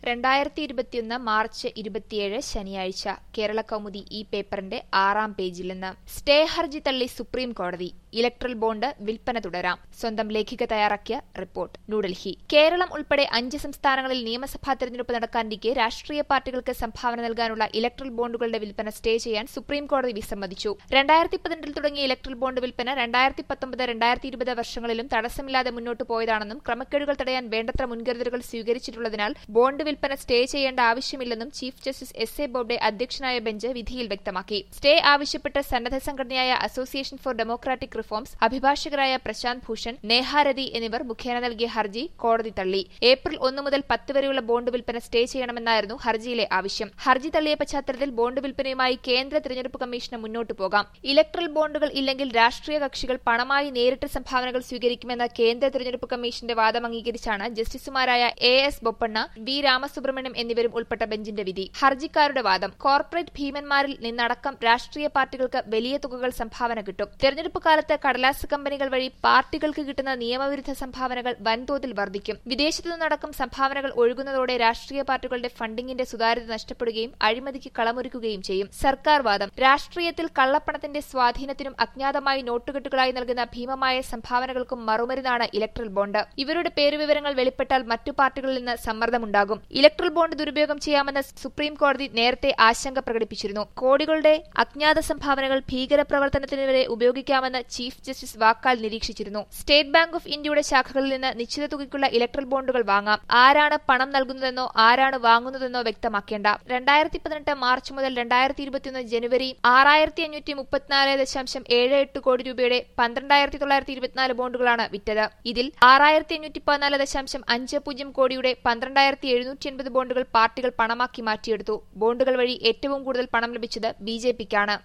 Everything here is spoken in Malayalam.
രണ്ടായിരത്തി ഇരുപത്തിയൊന്ന് മാർച്ച് ഇരുപത്തിയേഴ് ശനിയാഴ്ച കേരള കൗമുദി ഈ പേപ്പറിന്റെ ആറാം പേജിൽ നിന്ന് സ്റ്റേ ഹർജി തള്ളി സുപ്രീം കോടതി ഇലക്ട്രൽ ബോണ്ട് വിൽപ്പന തുടരാം സ്വന്തം ലേഖിക തയ്യാറാക്കിയ റിപ്പോർട്ട് ന്യൂഡൽഹി കേരളം ഉൾപ്പെടെ അഞ്ച് സംസ്ഥാനങ്ങളിൽ നിയമസഭാ തെരഞ്ഞെടുപ്പ് നടക്കാനിരിക്കെ രാഷ്ട്രീയ പാർട്ടികൾക്ക് സംഭാവന നൽകാനുള്ള ഇലക്ട്രൽ ബോണ്ടുകളുടെ വിൽപ്പന സ്റ്റേ ചെയ്യാൻ സുപ്രീം കോടതി വിസമ്മതിച്ചു രണ്ടായിരത്തി പതിനെട്ടിൽ തുടങ്ങിയ ഇലക്ട്രൽ ബോണ്ട് വിൽപ്പന രണ്ടായിരത്തി പത്തൊമ്പത് രണ്ടായിരത്തി ഇരുപത് വർഷങ്ങളിലും തടസ്സമില്ലാതെ മുന്നോട്ട് പോയതാണെന്നും ക്രമക്കേടുകൾ തടയാൻ വേണ്ടത്ര മുൻകരുതലുകൾ സ്വീകരിച്ചിട്ടുള്ളതിനാൽ ബോണ്ട് വിൽപ്പന സ്റ്റേ ചെയ്യേണ്ട ആവശ്യമില്ലെന്നും chief justice S A Bobde അധ്യക്ഷനായ ബെഞ്ച് വിധിയിൽ വ്യക്തമാക്കി സ്റ്റേ ആവശ്യപ്പെട്ട് സന്നദ്ധ സംഘടനയായ അസോസിയേഷൻ ഫോർ ഡെമോക്രാറ്റിക് റിഫോംസ് അഭിഭാഷകരായ പ്രശാന്ത് ഭൂഷൺ നേഹാരതി എന്നിവർ മുഖേന നൽകിയ ഹർജി കോടതി തള്ളി ഏപ്രിൽ ഒന്ന് മുതൽ പത്ത് വരെയുള്ള ബോണ്ട് വിൽപ്പന സ്റ്റേ ചെയ്യണമെന്നായിരുന്നു ഹർജിയിലെ ആവശ്യം ഹർജി തള്ളിയ പശ്ചാത്തലത്തിൽ ബോണ്ട് വിൽപ്പനയുമായി കേന്ദ്ര തിരഞ്ഞെടുപ്പ് കമ്മീഷന് മുന്നോട്ടു പോകാം ഇലക്ട്രൽ ബോണ്ടുകൾ ഇല്ലെങ്കിൽ രാഷ്ട്രീയ കക്ഷികൾ പണമായി നേരിട്ട് സംഭാവനകൾ സ്വീകരിക്കുമെന്ന കേന്ദ്ര തിരഞ്ഞെടുപ്പ് കമ്മീഷന്റെ വാദം അംഗീകരിച്ചാണ് ജസ്റ്റിസുമാരായ A S Bopanna V Ramasubramaniam എന്നിവരും ഉൾപ്പെട്ട ബെഞ്ചിന്റെ വിധി ഹർജിക്കാരുടെ വാദം കോർപ്പറേറ്റ് ഭീമന്മാരിൽ നിന്നടക്കം രാഷ്ട്രീയ പാർട്ടികൾക്ക് വലിയ തുകകൾ സംഭാവന കിട്ടും തെരഞ്ഞെടുപ്പ് കാലത്ത് കടലാസ് കമ്പനികൾ വഴി പാർട്ടികൾക്ക് കിട്ടുന്ന നിയമവിരുദ്ധ സംഭാവനകൾ വൻതോതിൽ വർദ്ധിക്കും വിദേശത്തു നിന്നടക്കം സംഭാവനകൾ ഒഴുകുന്നതോടെ രാഷ്ട്രീയ പാർട്ടികളുടെ ഫണ്ടിങ്ങിന്റെ സുതാര്യത നഷ്ടപ്പെടുകയും അഴിമതിക്ക് കളമൊരുക്കുകയും ചെയ്യും സർക്കാർ വാദം രാഷ്ട്രീയത്തിൽ കള്ളപ്പണത്തിന്റെ സ്വാധീനത്തിനും അജ്ഞാതമായി നോട്ടുകെട്ടുകളായി നൽകുന്ന ഭീമമായ സംഭാവനകൾക്കും മറുമരുന്നാണ് ഇലക്ട്രൽ ബോണ്ട് ഇവരുടെ പേരുവിവരങ്ങൾ വെളിപ്പെട്ടാൽ മറ്റു പാർട്ടികളിൽ നിന്ന് സമ്മർദ്ദമുണ്ടാകും ഇലക്ട്രൽ ബോണ്ട് ദുരുപയോഗം ചെയ്യാമെന്ന് സുപ്രീം കോടതി നേരത്തെ ആശങ്ക പ്രകടിപ്പിച്ചിരുന്നു കോടികളുടെ അജ്ഞാത സംഭാവനകൾ ഭീകരപ്രവർത്തനത്തിന് വരെ ഉപയോഗിക്കാമെന്ന് ചീഫ് ജസ്റ്റിസ് വാക്കാൽ നിരീക്ഷിച്ചിരുന്നു സ്റ്റേറ്റ് ബാങ്ക് ഓഫ് ഇന്ത്യയുടെ ശാഖകളിൽ നിന്ന് നിശ്ചിത തുകയ്ക്കുള്ള ഇലക്ട്രൽ ബോണ്ടുകൾ വാങ്ങാം ആരാണ് പണം നൽകുന്നതെന്നോ ആരാണ് വാങ്ങുന്നതെന്നോ വ്യക്തമാക്കേണ്ട രണ്ടായിരത്തി പതിനെട്ട് മാർച്ച് മുതൽ രണ്ടായിരത്തി ഇരുപത്തിയൊന്ന് ജനുവരി ആറായിരത്തി അഞ്ഞൂറ്റി മുപ്പത്തിനാല് ദശാംശം ഏഴ് എട്ട് കോടി രൂപയുടെ പന്ത്രണ്ടായിരത്തി തൊള്ളായിരത്തി ഇരുപത്തിനാല് ബോണ്ടുകളാണ് വിറ്റത് ഇതിൽ ആറായിരത്തി അഞ്ഞൂറ്റി പതിനാല് ദശാംശം അഞ്ച് പൂജ്യം കോടിയുടെ പന്ത്രണ്ടായിരത്തി എഴുന്നൂറ്റി എൺപത് ബോണ്ടുകൾ പാർട്ടികൾ പണമാക്കി മാറ്റിയെടുത്തു ബോണ്ടുകൾ വഴി ഏറ്റവും കൂടുതൽ പണം ലഭിച്ചത് ബി ജെ പിക്കാണ്